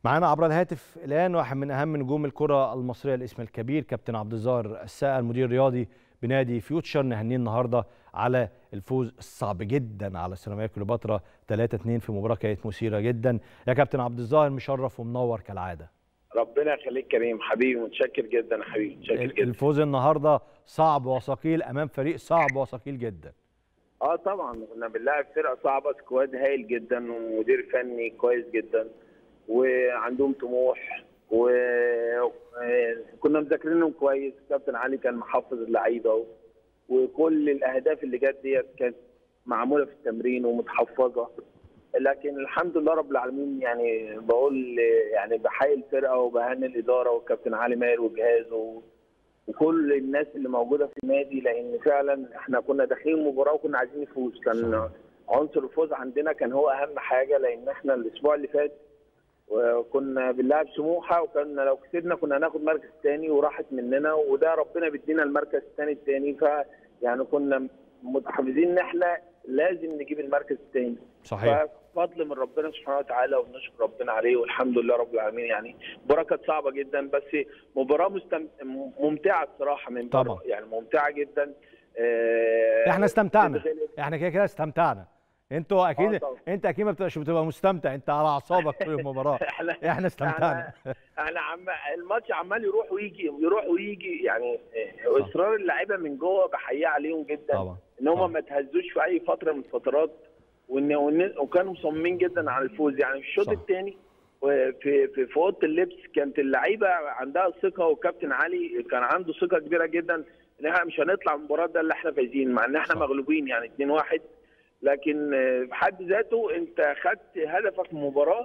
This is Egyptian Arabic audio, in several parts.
معانا عبر الهاتف الان واحد من اهم نجوم الكره المصريه الاسم الكبير كابتن عبد الظاهر السقا المدير الرياضي بنادي فيوتشر نهنيه النهارده على الفوز الصعب جدا على سيراميكا كليوباترا 3 2 في مباراه كانت مثيره جدا يا كابتن عبد الظاهر مشرف ومنور كالعاده ربنا يخليك كريم حبيبي متشكر جدا يا حبيبي متشكر جدا الفوز النهارده صعب وثقيل امام فريق صعب وثقيل جدا اه طبعا كنا بنلاعب فرقه صعبه سكواد هايل جدا ومدير فني كويس جدا وعندهم طموح وكنا مذاكرينهم كويس كابتن علي كان محفظ اللعيبه وكل الاهداف اللي جت ديت كانت معموله في التمرين ومتحفظه لكن الحمد لله رب العالمين يعني بقول يعني بحيي الفرقه وبهني الاداره والكابتن علي ماهر وجهازه وكل الناس اللي موجوده في النادي لان فعلا احنا كنا داخلين مباراه وكنا عايزين نفوز كان عنصر الفوز عندنا كان هو اهم حاجه لان احنا الاسبوع اللي فات وكنا بنلعب سموحه وكنا لو كسبنا كنا هناخد مركز ثاني وراحت مننا وده ربنا بيدينا المركز الثاني الثاني ف يعني كنا متحفزين ان احنا لازم نجيب المركز الثاني صحيح فضل من ربنا سبحانه وتعالى ونشكر ربنا عليه والحمد لله رب العالمين يعني مباراه كانت صعبه جدا بس مباراه مستم... ممتعه الصراحه من طبعا يعني ممتعه جدا آه احنا استمتعنا احنا كده كده استمتعنا انتوا اكيد آه انت اكيد ما بتبقاش بتبقى مستمتع انت على اعصابك طول المباراه احنا احنا استمتعنا احنا عم الماتش عمال يروح ويجي يروح ويجي يعني اصرار اللعيبه من جوه بحييه عليهم جدا طبعا ان هم ما تهزوش في اي فتره من الفترات وان وكانوا مصممين جدا على الفوز يعني في الشوط الثاني في في في اوضه اللبس كانت اللعيبه عندها ثقه وكابتن علي كان عنده ثقه كبيره جدا ان احنا مش هنطلع من المباراه ده اللي احنا فايزين مع ان احنا مغلوبين يعني 2-1 لكن بحد ذاته انت خدت هدفك من المباراه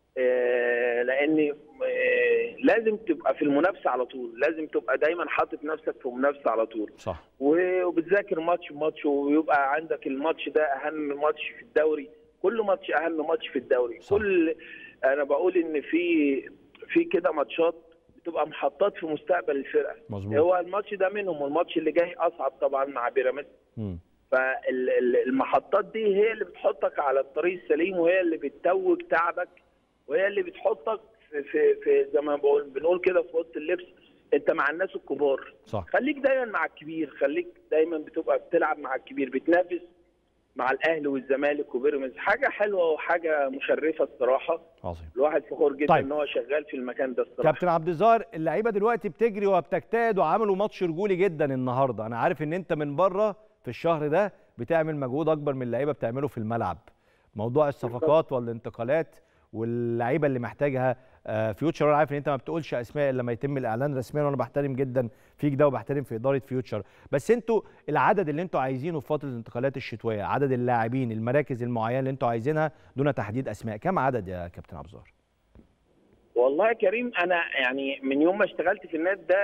لان لازم تبقى في المنافسه على طول لازم تبقى دايما حاطط نفسك في منافسه على طول صح وبتذاكر ماتش بماتش ويبقى عندك الماتش ده اهم ماتش في الدوري كل ماتش اهم ماتش في الدوري صح. كل انا بقول ان في في كده ماتشات بتبقى محطات في مستقبل الفرقه مظبوط هو الماتش ده منهم والماتش اللي جاي اصعب طبعا مع بيراميدز فالمحطات دي هي اللي بتحطك على الطريق السليم وهي اللي بتتوج تعبك وهي اللي بتحطك في في, في زي ما بقول بنقول كده في اوضه اللبس انت مع الناس الكبار صح خليك دايما مع الكبير خليك دايما بتبقى بتلعب مع الكبير بتنافس مع الاهلي والزمالك وبيراميدز حاجه حلوه وحاجه مشرفه الصراحه عظيم الواحد فخور جدا طيب. ان هو شغال في المكان ده الصراحه كابتن عبد الظاهر اللعيبه دلوقتي بتجري وبتجتهد وعملوا ماتش رجولي جدا النهارده انا عارف ان انت من بره في الشهر ده بتعمل مجهود اكبر من اللعيبه بتعمله في الملعب موضوع الصفقات والانتقالات واللعيبه اللي محتاجها فيوتشر انا عارف ان انت ما بتقولش اسماء الا لما يتم الاعلان رسميا وانا بحترم جدا فيك ده وبحترم في اداره فيوتشر بس انتوا العدد اللي انتوا عايزينه في فتره الانتقالات الشتويه عدد اللاعبين المراكز المعينه اللي انتوا عايزينها دون تحديد اسماء كم عدد يا كابتن عبد الظاهر والله يا كريم انا يعني من يوم ما اشتغلت في النادي ده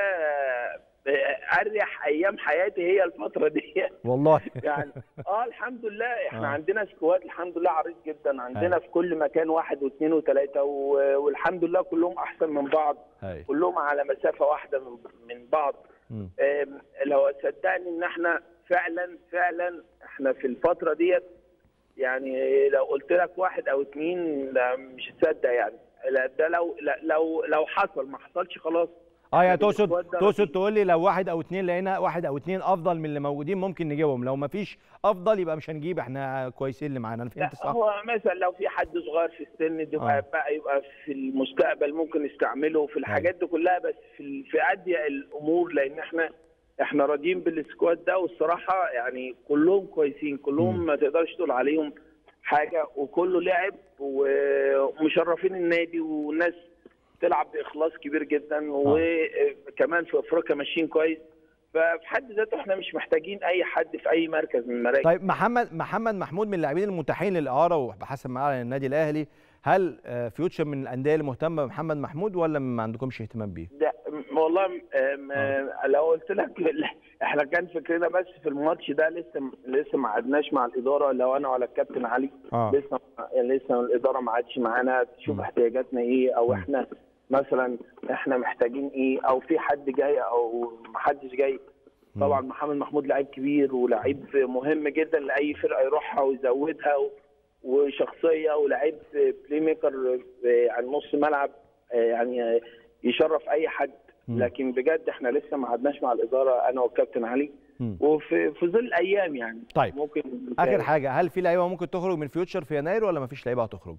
اريح ايام حياتي هي الفتره دي والله يعني اه الحمد لله احنا آه. آه. عندنا سكواد الحمد لله عريض جدا عندنا هاي. في كل مكان واحد واثنين وثلاثه و- والحمد لله كلهم احسن من بعض هاي كلهم على مسافه واحده من من بعض مم. آم، لو صدقني ان احنا فعلا فعلا احنا في الفتره ديت يعني لو قلت لك واحد او اثنين لا مش هتصدق يعني لا ده لو لا لو لو حصل ما حصلش خلاص اه يا إحنا تقصد بالسكواد ده تقصد رهيب. تقول لي لو واحد او اتنين لقينا واحد او اتنين افضل من اللي موجودين ممكن نجيبهم لو ما فيش افضل يبقى مش هنجيب احنا كويسين اللي معانا انا لا فهمت صح هو مثلا لو في حد صغير في السن دي آه. بقى, بقى يبقى في المستقبل ممكن نستعمله في الحاجات دي كلها بس في ال- في اضيق الامور لان احنا احنا راضيين بالسكواد ده والصراحه يعني كلهم كويسين كلهم مم. ما تقدرش تقول عليهم حاجه وكله لعب ومشرفين النادي والناس تلعب باخلاص كبير جدا وكمان في افريقيا ماشيين كويس ففي حد ذاته احنا مش محتاجين اي حد في اي مركز من المراكز طيب محمد محمد محمود من اللاعبين المتاحين للاعاره وبحسب ما اعلن النادي الاهلي هل آه، فيوتشر من الانديه اللي مهتمه بمحمد محمود ولا ما عندكمش اهتمام بيه؟ ده م- والله م- م- آه. لو قلت لك لا، احنا كان فكرنا بس في الماتش ده لسه لسه ما قعدناش مع الاداره لو انا ولا الكابتن علي اه لسه لسه الاداره ما عادش معانا تشوف مم. احتياجاتنا ايه او مم. احنا مثلا احنا محتاجين ايه او في حد جاي او ما حدش جاي مم. طبعا محمد محمود لعيب كبير ولعيب مهم جدا لاي فرقه يروحها ويزودها و... وشخصيه ولاعيب بلاي ميكر يعني نص ملعب آه، يعني آه، يشرف اي حد مم. لكن بجد احنا لسه ما قعدناش مع الاداره انا والكابتن علي مم. وفي في ظل ايام يعني طيب. ممكن اخر حاجه هل في لعيبه ممكن تخرج من فيوتشر في يناير ولا ما فيش لعيبه هتخرج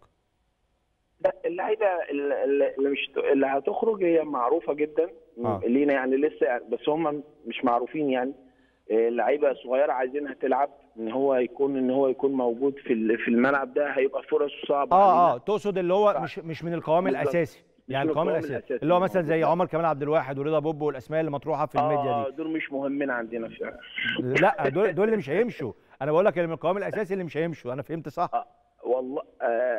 لا اللعيبه اللي اللي مش اللي هتخرج هي معروفه جدا آه. لينا يعني لسه يعني بس هم مش معروفين يعني آه، لعيبه صغيره عايزينها تلعب ان هو يكون ان هو يكون موجود في ال- في الملعب ده هيبقى فرص صعبه اه علينا. اه تقصد اللي هو صح. مش مش من القوام بالظبط. الاساسي مش يعني من القوام القوام الاساسي الأساسي اللي هو مثلا زي موجود. عمر كمال عبد الواحد ورضا بوب والاسماء اللي مطروحه في الميديا اه دي دول مش مهمين عندنا فعلا لا دول دول اللي مش هيمشوا انا بقول لك اللي من القوام الاساسي اللي مش هيمشوا انا فهمت صح آه والله آه آه،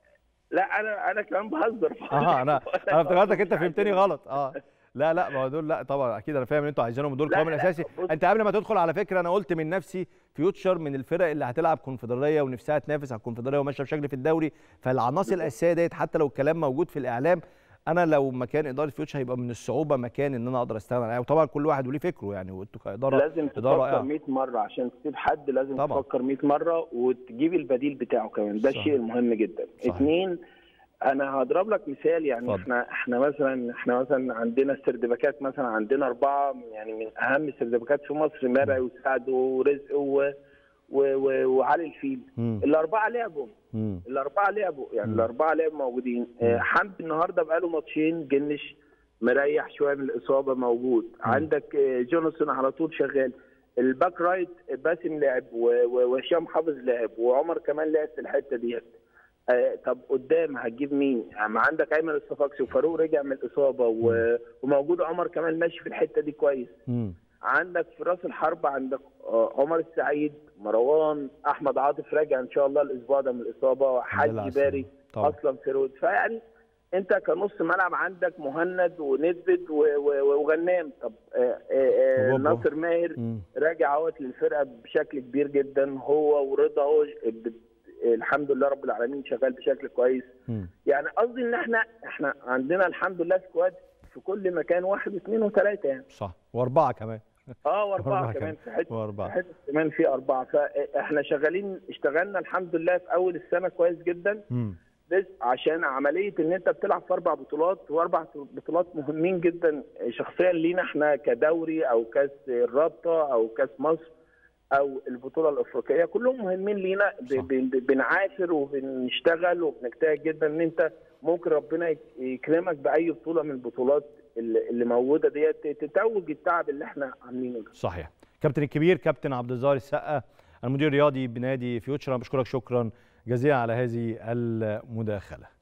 لا انا انا كمان بهزر اه انا انا افتكرتك انت فهمتني غلط اه لا لا ما هو دول لا طبعا اكيد انا فاهم ان انتوا عايزينهم دول لا، القوام لا، الاساسي بص. انت قبل ما تدخل على فكره انا قلت من نفسي فيوتشر من الفرق اللي هتلعب كونفدراليه ونفسها تنافس على الكونفدراليه وماشيه بشكل في الدوري فالعناصر الاساسيه ديت حتى لو الكلام موجود في الاعلام انا لو مكان اداره فيوتشر هيبقى من الصعوبه مكان ان انا اقدر استغنى عنها وطبعا كل واحد وليه فكره يعني وانتوا كاداره لازم اداره تفكر رائعه 100 مره عشان تسيب حد لازم طبعا. تفكر 100 مره وتجيب البديل بتاعه كمان ده صحيح. الشيء المهم جدا صحيح. اثنين انا هضرب لك مثال يعني اتفضل. احنا احنا مثلا احنا مثلا عندنا السردباكات مثلا عندنا اربعه يعني من اهم السردباكات في مصر مرعي وسعد ورزق و و و وعلي الفيل مم. الاربعه لعبوا مم. الاربعه لعبوا يعني مم. الاربعه لعبوا موجودين آه، حمدي النهارده بقاله ماتشين جنش مريح شويه من الاصابه موجود عندك آه، جونسون على طول شغال الباك رايت باسم لعب و- و- وهشام حافظ لعب وعمر كمان لعب في الحته ديت آه، طب قدام هتجيب مين؟ يعني عندك ايمن الصفاقسي وفاروق رجع من الاصابه و- وموجود عمر كمان ماشي في الحته دي كويس مم. عندك في راس الحرب عندك آه، عمر السعيد مروان احمد عاطف راجع ان شاء الله الاسبوع ده من الاصابه الحمد لله على حاج باري السلامة. طبعا اصلا فيرود فيعني انت كنص ملعب عندك مهند وندفد و- و- وغنام طب آه، آه، آه، وبوبو. ناصر ماهر مم. راجع اهوت للفرقه بشكل كبير جدا هو ورضا هو ب- الحمد لله رب العالمين شغال بشكل كويس مم. يعني قصدي ان احنا احنا عندنا الحمد لله سكواد في كل مكان واحد واثنين وثلاثه يعني صح واربعه كمان اه واربعه وأربعة كمان كمان. في حته واربعه في حته كمان في اربعه فاحنا شغالين اشتغلنا الحمد لله في اول السنه كويس جدا مم. بس عشان عمليه ان انت بتلعب في اربع بطولات واربع بطولات مهمين جدا شخصيا لينا احنا كدوري او كاس الرابطه او كاس مصر او البطوله الافريقيه كلهم مهمين لينا ب- صح. ب- بنعافر وبنشتغل وبنجتهد جدا ان انت ممكن ربنا يك- يكرمك باي بطوله من البطولات اللي اللي موجوده ديت تتوج التعب اللي احنا عاملينه ده صحيح كابتن الكبير كابتن عبد الظاهر السقا المدير الرياضي بنادي فيوتشر انا بشكرك شكرا جزيلا على هذه المداخله